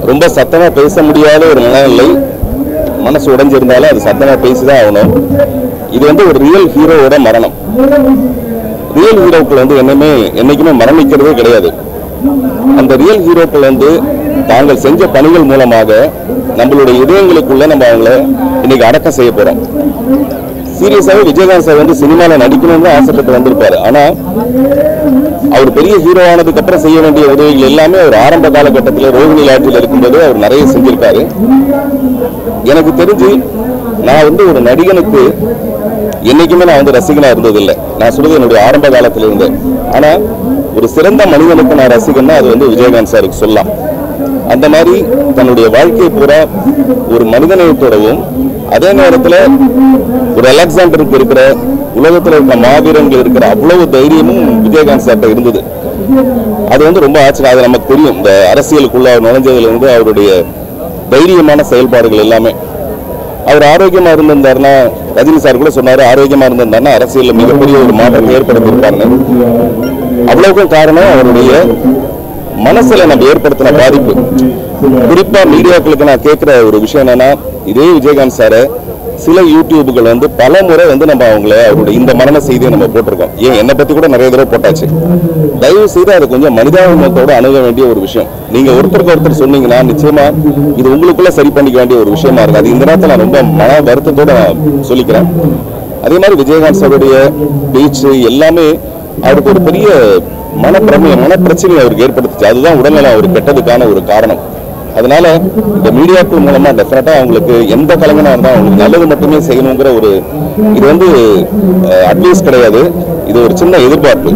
ரொம்ப சத்தமா பேச முடியாத ஒரு மனநிலை மனசு உடைஞ்சிருந்தாலும் அது சத்தமா பேசிதான் ஆகணும் இது வந்து ஒரு ரியல் ஹீரோவோட மரணம் ரியல் ஹீரோக்கள் வந்து என்னைக்குமே என்னைக்குமே மரணிக்கிறதே கிடையாது அந்த ரியல் ஹீரோக்கள் வந்து தாங்கள் செஞ்ச பணிகள் மூலமாக நம்மளுடைய இதயங்களுக்குள்ள நம்ம அவங்கள இன்னைக்கு அடக்கம் செய்ய போறோம் சீரியஸாவே விஜயகாந்த் சார் வந்து சினிமால நடிக்கணும்னு தான் ஆசைப்பட்டு வந்திருப்பாரு ஆனா அவர் பெரிய ஹீரோ ஆனதுக்கு அப்புறம் செய்ய வேண்டிய உதவிகள் எல்லாமே அவர் ஆரம்ப காலகட்டத்தில் ரோகிணி லாட்சியில் இருக்கும்போது அவர் நிறைய செஞ்சிருக்காரு எனக்கு தெரிஞ்சு நான் வந்து ஒரு நடிகனுக்கு என்னைக்குமே நான் வந்து ரசிகனா இருந்ததில்லை நான் சொல்றது என்னுடைய ஆரம்ப காலத்துல இருந்து ஆனா ஒரு சிறந்த மனிதனுக்கு நான் ரசிகன்னா அது வந்து விஜயகாந்த் சாருக்கு சொல்லலாம் அந்த மாதிரி தன்னுடைய வாழ்க்கை பூரா ஒரு மனிதநேயத்தோடவும் அதே நேரத்துல ஒரு அலெக்சாண்டருக்கு இருக்கிற உலகத்துல இருக்க மாவீரங்கள் இருக்கிற அவ்வளவு தைரியமும் விஜயகாந்த் சார்ட்ட இருந்தது அது வந்து ரொம்ப ஆச்சரியம் அது நமக்கு தெரியும் இந்த அரசியலுக்குள்ள அவர் நுழைஞ்சதுல இருந்து அவருடைய தைரியமான செயல்பாடுகள் எல்லாமே அவர் ஆரோக்கியமா இருந்திருந்தாருன்னா ரஜினி சார் கூட சொன்னாரு ஆரோக்கியமா இருந்திருந்தாருன்னா அரசியல்ல மிகப்பெரிய ஒரு மாற்றம் ஏற்படுத்தியிருப்பாருன்னு அவ்வளவுக்கும் காரணம் அவருடைய மனசுல நம்ம ஏற்படுத்தின பாதிப்பு குறிப்பா மீடியாக்களுக்கு நான் கேட்கிற ஒரு விஷயம் என்னன்னா இதே விஜயகாந்த் சாரை சில யூடியூபுகள் வந்து பல முறை வந்து நம்ம அவங்கள அவருடைய இந்த மரண செய்தியை நம்ம போட்டிருக்கோம் ஏன் என்னை பத்தி கூட நிறைய தடவை போட்டாச்சு தயவு செய்து அது கொஞ்சம் மனிதாபிமானத்தோட அணுக வேண்டிய ஒரு விஷயம் நீங்க ஒருத்தருக்கு ஒருத்தர் சொன்னீங்கன்னா நிச்சயமா இது உங்களுக்குள்ள சரி பண்ணிக்க வேண்டிய ஒரு விஷயமா இருக்கு அது இந்த நேரத்தில் நான் ரொம்ப மன வருத்தத்தோட நான் சொல்லிக்கிறேன் அதே மாதிரி விஜயகாந்த் சாருடைய பேச்சு எல்லாமே அவருக்கு ஒரு பெரிய மனப்பிரமைய மனப்பிரச்சனை அவருக்கு ஏற்படுத்துச்சு அதுதான் உடல்நலம் அவர் கெட்டதுக்கான ஒரு காரணம் அதனால இந்த மீடியாக்கள் மூலமா டெஃபினட்டா அவங்களுக்கு எந்த கலைஞனா இருந்தா அவங்களுக்கு நல்லது மட்டுமே செய்யணுங்கிற ஒரு இது வந்து அட்வைஸ் கிடையாது இது ஒரு சின்ன எதிர்பார்ப்பு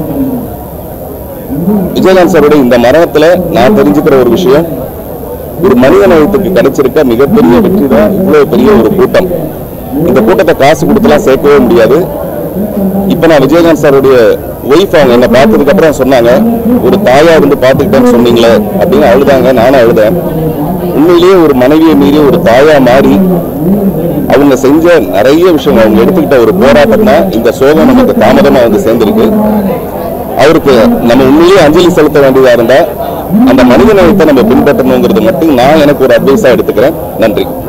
விஜயகாந்த் சாரோட இந்த மரணத்துல நான் தெரிஞ்சுக்கிற ஒரு விஷயம் ஒரு மனித நேயத்துக்கு கிடைச்சிருக்க மிகப்பெரிய வெற்றி தான் இவ்வளவு பெரிய ஒரு கூட்டம் இந்த கூட்டத்தை காசு கொடுத்துலாம் சேர்க்கவே முடியாது இப்ப நான் விஜயகாந்த் சாருடைய ஒய்ஃப் அவங்க என்ன பார்த்ததுக்கு அப்புறம் சொன்னாங்க ஒரு தாயா இருந்து பார்த்துக்கிட்டேன்னு சொன்னீங்களே அப்படின்னு அழுதாங்க நானும் அழுதேன் உண்மையிலேயே ஒரு மனைவியை மீறி ஒரு தாயா மாறி அவங்க செஞ்ச நிறைய விஷயம் அவங்க எடுத்துக்கிட்ட ஒரு போராட்டம் தான் இந்த சோகம் நமக்கு தாமதமா வந்து சேர்ந்திருக்கு அவருக்கு நம்ம உண்மையிலேயே அஞ்சலி செலுத்த வேண்டியதா இருந்தா அந்த மனித நேயத்தை நம்ம பின்பற்றணுங்கிறது மட்டும் நான் எனக்கு ஒரு அட்வைஸா எடுத்துக்கிறேன் நன்றி